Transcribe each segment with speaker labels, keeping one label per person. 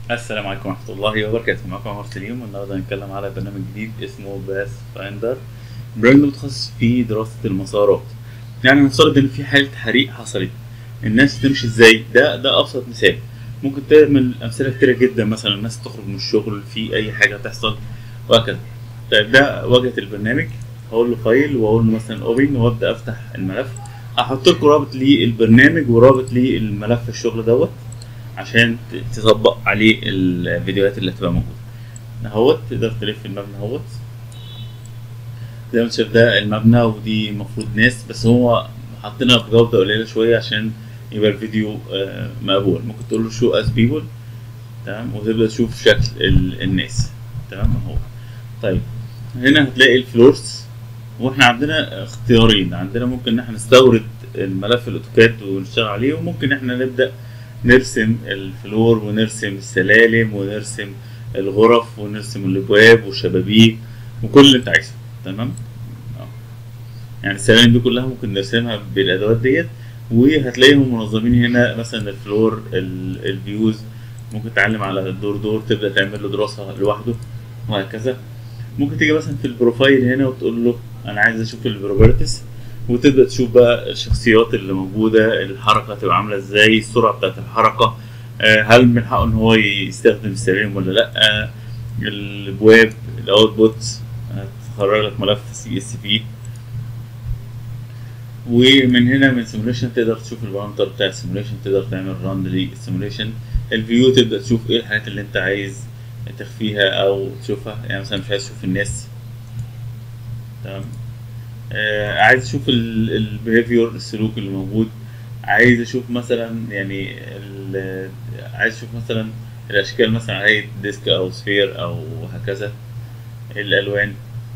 Speaker 1: السلام عليكم ورحمة الله وبركاته معكم عمر سليم والنهاردة هنتكلم على برنامج جديد اسمه باث فايندر برنامج متخصص في دراسة المسارات يعني نفترض إن في حالة حريق حصلت الناس تمشي ازاي ده ده أبسط مثال ممكن تعمل أمثلة كتيرة جدا مثلا الناس تخرج من الشغل في أي حاجة تحصل وهكذا طيب ده واجهة البرنامج هقول له فايل وأقول له مثلا أوبن وأبدأ أفتح الملف هحط لكم رابط للبرنامج ورابط للملف الشغل دوت عشان تطبق عليه الفيديوهات اللي هتبقى موجوده اهوت تقدر تلف المبنى اهوت زي ما انت شايف ده المبنى ودي المفروض ناس بس هو حاطينها بجوده قليله شويه عشان يبقى الفيديو مقبول ممكن تقول له شو از بيبول تمام وتبدا تشوف شكل الناس تمام اهو طيب هنا هتلاقي الفلورز واحنا عندنا اختيارين عندنا ممكن ان احنا نستورد الملف الاوتوكاد ونشتغل عليه وممكن احنا نبدا نرسم الفلور ونرسم السلالم ونرسم الغرف ونرسم الابواب والشبابيك وكل اللي انت عايزه تمام اه يعني السلالم دي كلها ممكن نرسمها بالادوات ديت وهتلاقيهم منظمين هنا مثلا الفلور الفيوز ممكن تعلم على الدور دور تبدا تعمل له دراسه لوحده وهكذا ممكن تيجي مثلا في البروفايل هنا وتقول له انا عايز اشوف البروبرتس وتبدا تشوف بقى الشخصيات اللي موجوده الحركه هتبقى عامله ازاي السرعه بتاعت الحركه هل من حقه ان هو يستخدم السلالم ولا لا الابواب الاوتبوت هتخرج لك ملف سي اس في ومن هنا من سيموليشن تقدر تشوف البارامتر بتاع السيموليشن تقدر تعمل ران للسيموليشن الفيو تبدا تشوف ايه الحاجات اللي انت عايز تخفيها او تشوفها يعني مثلا مش عايز تشوف الناس تمام آه عايز اشوف البيهيفير السلوك اللي موجود عايز اشوف مثلا يعني عايز اشوف مثلا الاشكال مثلا على ديسك او سفير او هكذا الالوان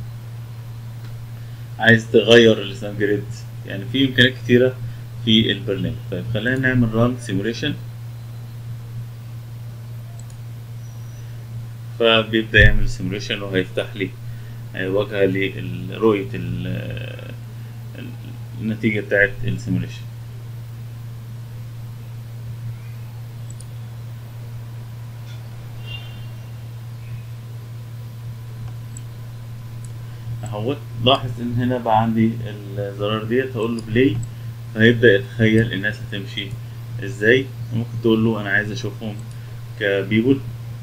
Speaker 1: عايز تغير السناب جريد يعني في امكانيات كتيره في البرنامج طيب خلينا نعمل ران سيموليشن فبيبدا يعمل سيموليشن وهيفتح لي واجهه لرؤيه النتيجه بتاعت السيموليشن اهوت لاحظ ان هنا بقى عندي الزرار ديت هقول له بلاي فهيبدا يتخيل الناس هتمشي ازاي ممكن تقول له انا عايز اشوفهم كبيبول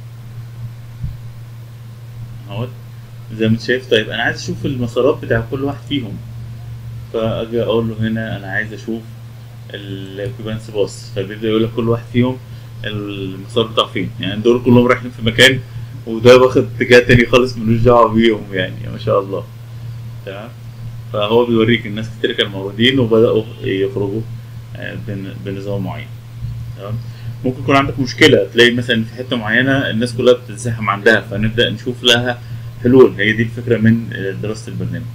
Speaker 1: اهوت زي ما انت شايف طيب انا عايز اشوف المسارات بتاع كل واحد فيهم فاجي اقول له هنا انا عايز اشوف الاوكيبانس باص فبيبدا يقول لك كل واحد فيهم المسار بتاعه فين يعني دول كلهم رايحين في مكان وده واخد اتجاه تاني خالص ملوش دعوه بيهم يعني ما شاء الله تمام فهو بيوريك الناس كتير كانوا موجودين وبداوا يخرجوا بنظام معين تمام ممكن يكون عندك مشكله تلاقي مثلا في حته معينه الناس كلها بتتزاحم عندها فنبدا نشوف لها حلول هي دي الفكره من دراسه البرنامج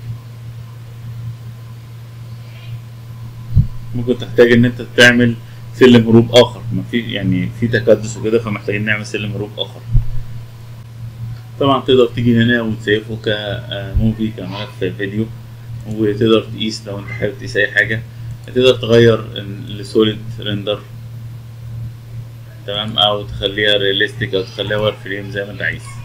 Speaker 1: ممكن تحتاج ان انت تعمل سلم هروب اخر ما في يعني في تكدس وكده فمحتاجين نعمل سلم هروب اخر طبعا تقدر تيجي هنا وتسيفه كموفي كملف فيديو وتقدر تقيس لو انت حابب تقيس اي حاجه تقدر تغير السوليد ريندر تمام او تخليها رياليستيك او تخليها واير فريم زي ما انت عايز